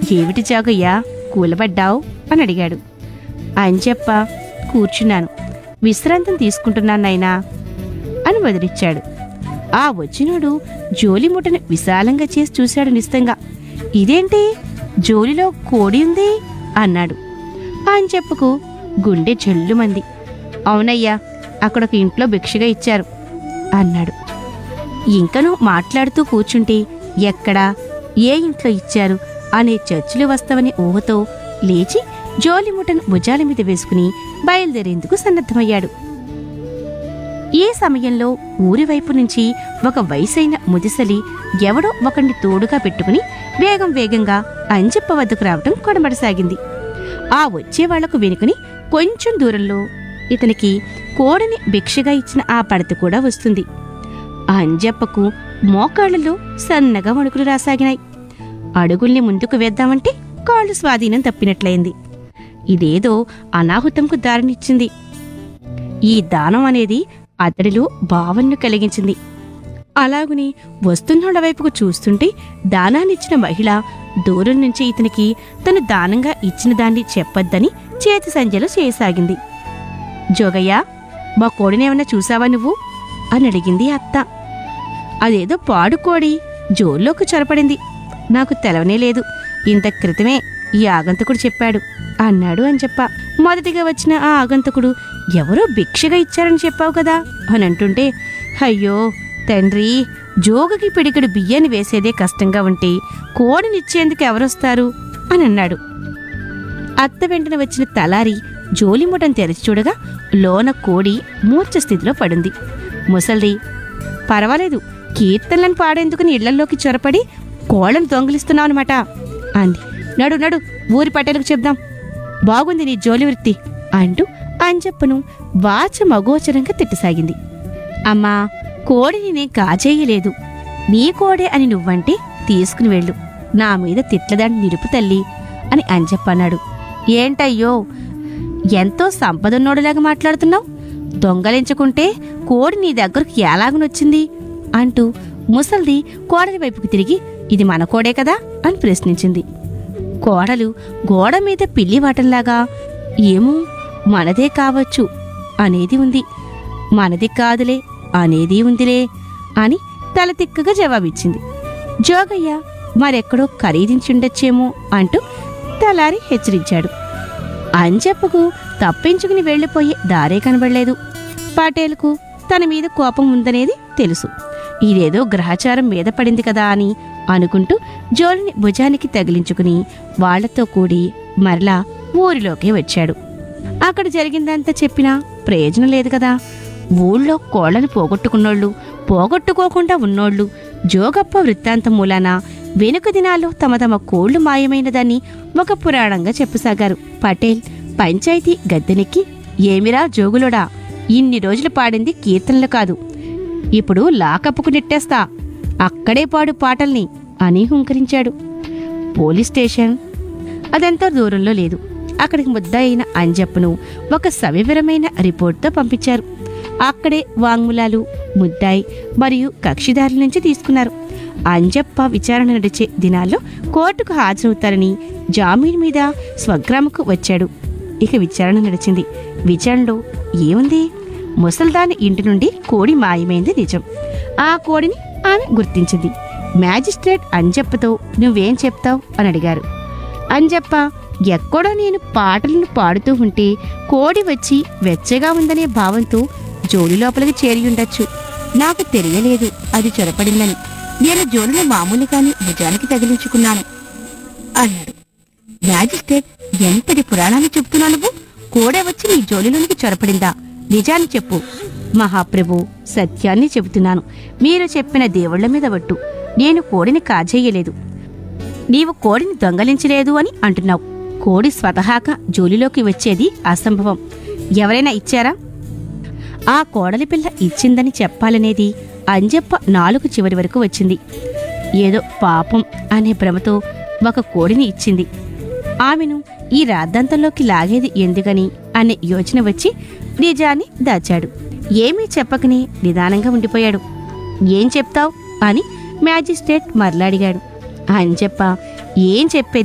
ఏమిటి జాగయ్యా కూలబడ్డావు అని అడిగాడు అంజప్ప కూర్చున్నాను విశ్రాంతం తీసుకుంటున్నాను నాయనా అని వదిలిచ్చాడు ఆ వచ్చినోడు జోలి ముట్టని విశాలంగా చేసి చూశాడు నిస్తంగా ఇదేంటి జోలిలో కోడి ఉంది అన్నాడు అంజప్పకు గుండె జల్లుమంది అవునయ్యా అక్కడ ఒక ఇంట్లో భిక్షగా ఇచ్చారు అన్నాడు ఇంకనూ మాట్లాడుతూ కూర్చుంటే ఎక్కడా ఏ ఇంట్లో ఇచ్చారు అనే చర్చలు వస్తావని ఊహతో లేచి జోలిముటను భుజాల మీద వేసుకుని బయలుదేరేందుకు సన్నద్ధమయ్యాడు ఈ సమయంలో ఊరి వైపు నుంచి ఒక వయసైన ముదిసలి ఎవడో ఒకడిని తోడుగా పెట్టుకుని వేగం వేగంగా అంజప్ప వద్దకు రావటం కొడమడసాగింది ఆ వచ్చే వాళ్లకు వెనుకని కొంచెం దూరంలో ఇతనికి కోడిని భిక్షగా ఇచ్చిన ఆ పడత కూడా వస్తుంది ఆ అంజప్పకు మోకాళ్లలో సన్నగా వణుకులు రాసాగినాయి అడుగుల్ని ముందుకు వేద్దామంటే కాళ్ళు స్వాధీనం తప్పినట్లయింది ఇదేదో అనాహుతంకు దారినిచ్చింది ఈ దానం అనేది అతడిలో భావనను కలిగించింది అలాగుని వస్తున్నోళ్ళ వైపుకు చూస్తుంటే దానాన్నిచ్చిన మహిళ దూరం నుంచి ఇతనికి తను దానంగా ఇచ్చిన దాన్ని చెప్పొద్దని చేతి సంజలు చేయసాగింది జోగయ్య మా కోడినేమన్నా చూసావా నువ్వు అని అడిగింది అత్త అదేదో పాడుకోడి జోల్లోకి చొరపడింది నాకు తెలవనే లేదు ఇంత క్రితమే ఈ ఆగంతకుడు చెప్పాడు అన్నాడు అని చెప్ప మొదటిగా వచ్చిన ఆ ఆగంతకుడు ఎవరో భిక్షగా ఇచ్చారని చెప్పావు కదా అని అంటుంటే అయ్యో తండ్రి జోగకి పిడికిడు బియ్యాన్ని వేసేదే కష్టంగా ఉంటే కోడినిచ్చేందుకు ఎవరొస్తారు అని అన్నాడు అత్త వెంటనే వచ్చిన తలారి జోలిముటం తెరిచి చూడగా లోన కోడి మూర్ఛ స్థితిలో పడింది ముసల్ది పర్వాలేదు కీర్తనలను పాడేందుకు ఇళ్లలోకి చొరపడి కోళ్ళను దొంగిలిస్తున్నావు అనమాట అంది నడు నడు ఊరి పట్టెలకు చెప్దాం బాగుంది నీ జోలి వృత్తి అంటూ అంజప్పను వాచ మగోచరంగా తిట్టసాగింది అమ్మా కోడిని నేను కాజేయలేదు నీ కోడే అని నువ్వంటే తీసుకుని వెళ్ళు నా మీద తిట్లదాన్ని నిరుపు తల్లి అని అంజప్ప అన్నాడు ఏంటయ్యో ఎంతో సంపదున్నోడులాగా మాట్లాడుతున్నావు దొంగలించుకుంటే కోడి నీ దగ్గరకు ఎలాగనొచ్చింది అంటూ ముసల్ది కోడలి వైపుకు తిరిగి ఇది మన కోడే కదా అని ప్రశ్నించింది కోడలు గోడ మీద పిల్లి వాటంలాగా ఏమో మనదే కావచ్చు అనేది ఉంది మనది కాదులే అనేది ఉందిలే అని తల తిక్కగా జవాబిచ్చింది జోగయ్య మరెక్కడో ఖరీదించుండొచ్చేమో అంటూ తలారి హెచ్చరించాడు అంజప్పకు తప్పించుకుని వెళ్ళిపోయే దారే కనబడలేదు పటేల్కు తన మీద కోపం ఉందనేది తెలుసు ఇదేదో గ్రహచారం మీద పడింది కదా అని అనుకుంటూ జోలిని భుజానికి తగిలించుకుని వాళ్లతో కూడి మరలా ఊరిలోకి వచ్చాడు అక్కడ జరిగిందంతా చెప్పినా ప్రయోజనం లేదు కదా ఊళ్ళో కోళ్లను పోగొట్టుకున్నోళ్ళు పోగొట్టుకోకుండా ఉన్నోళ్ళు జోగప్ప వృత్తాంతం మూలాన వెనుక దినాల్లో తమ తమ కోళ్లు మాయమైనదని ఒక పురాణంగా చెప్పసాగారు పటేల్ పంచాయతీ గద్దెనెక్కి ఏమిరా జోగులోడా ఇన్ని రోజులు పాడింది కీర్తనలు కాదు ఇప్పుడు లాకప్పుకు నెట్టేస్తా అక్కడే పాడు పాటల్ని అని హుంకరించాడు పోలీస్ స్టేషన్ అదెంతో దూరంలో లేదు అక్కడికి ముద్ద అయిన అంజప్పను ఒక సవివరమైన రిపోర్ట్తో పంపించారు అక్కడే వాంగ్మూలాలు ముద్దాయి మరియు కక్షిదారుల నుంచి తీసుకున్నారు అంజప్ప విచారణ నడిచే దినాల్లో కోర్టుకు హాజరవుతారని జామీన్ మీద స్వగ్రామకు వచ్చాడు ఇక విచారణ నడిచింది విచారణలో ఏముంది ముసల్దాని ఇంటి నుండి కోడి మాయమైంది నిజం ఆ కోడిని ఆమె గుర్తించింది మ్యాజిస్ట్రేట్ అంజప్పతో నువ్వేం చెప్తావు అని అడిగారు అంజప్ప ఎక్కడో నేను పాటలను పాడుతూ ఉంటే కోడి వచ్చి వెచ్చగా ఉందనే భావంతో జోడి లోపలికి చేరి ఉండొచ్చు నాకు తెలియలేదు అది చొరపడిందని నేను జోడిని మామూలుగానే భుజానికి తగిలించుకున్నాను అన్నాడు మ్యాజిస్ట్రేట్ ఎంతటి పురాణాన్ని చెప్తున్నావు నువ్వు కోడే వచ్చి నీ జోలిలోనికి చొరపడిందా నిజాన్ని చెప్పు మహాప్రభు సత్యాన్ని చెబుతున్నాను మీరు చెప్పిన దేవుళ్ళ మీద వట్టు నేను కోడిని కాజేయలేదు నీవు కోడిని దొంగలించలేదు అని అంటున్నావు కోడి స్వతహాగా జోలిలోకి వచ్చేది అసంభవం ఎవరైనా ఇచ్చారా ఆ కోడలి పిల్ల ఇచ్చిందని చెప్పాలనేది అంజప్ప నాలుగు చివరి వరకు వచ్చింది ఏదో పాపం అనే భ్రమతో ఒక కోడిని ఇచ్చింది ఆమెను ఈ రాద్ధాంతంలోకి లాగేది ఎందుకని అనే యోచన వచ్చి నిజాన్ని దాచాడు ఏమీ చెప్పకనే నిదానంగా ఉండిపోయాడు ఏం చెప్తావ్ అని మ్యాజిస్ట్రేట్ మరలాడిగాడు అంజప్ప ఏం చెప్పేది